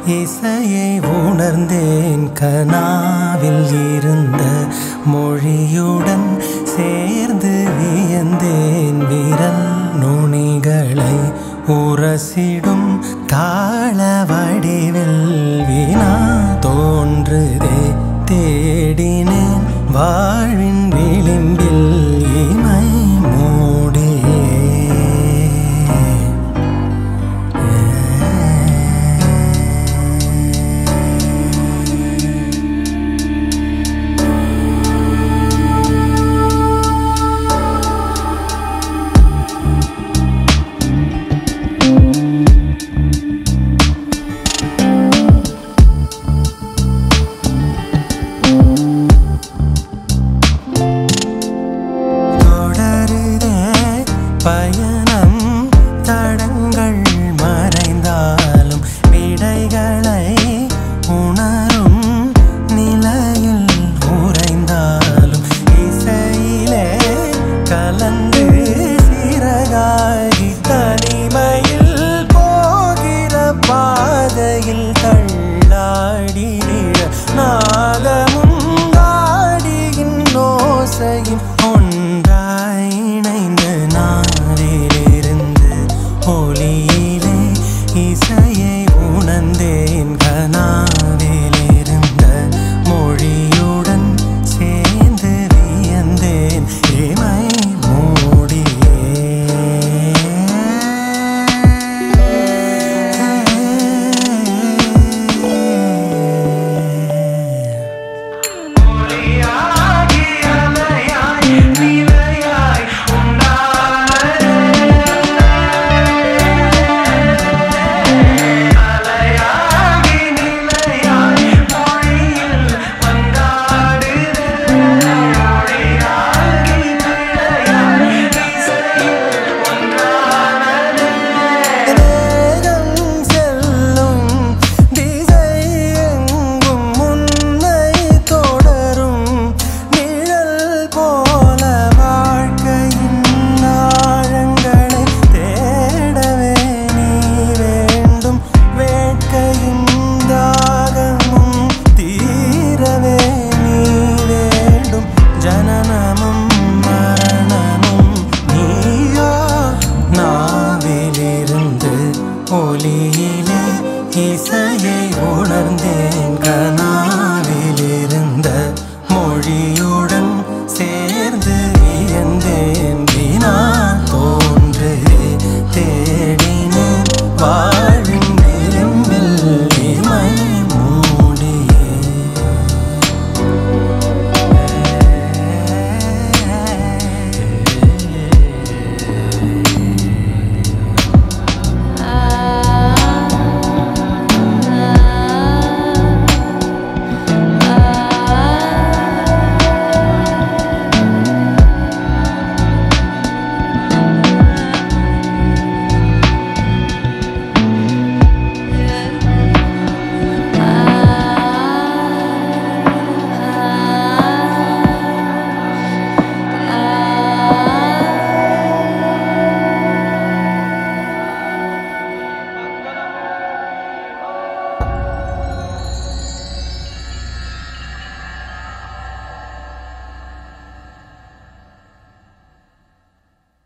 இசையை உணர்ந்தேன் கனாவில் இருந்த மொழியுடன் சேர்ந்து வியந்தேன் விரல் நுனிகளை உரசிடும் தாள வடிவில் வினா தோன்றுதே தேடினேன் வாழ்வின் விளிம்பில் இமை மூடியே தொடருதே பயணம் தடங்கள் மறைந்தாலும் விடைகளை உணரும் நிலையில் உறைந்தாலும் இசையிலே கலந்து சிறகாகி தனிமையில் போகிற பாதையில் தள்ளாடி விழ நாகமும் தாடியின் ஓசையும் ஒன்றாய் இணைந்து நாவிலிருந்து ஒளியிலே இசையை உணர்ந்தேன் கனாவிலிருந்த மொழியுடன் சேர்ந்து வியந்தேன் இமை மூடியே வேகம் செல்லும் திசை எங்கும் முன்னை தொடரும் நிழல் போல வாழ்க்கையின் ஆழங்களை தேடவே நீ வேண்டும் வேட்கையும் தாகமும் தீரவே நீ வேண்டும் ஜனனமும் மரணமும் நீயோ நாவிலிருந்து ஒளியிலே இசையை உணர்ந்தேன் கனாவிலிருந்த மொழி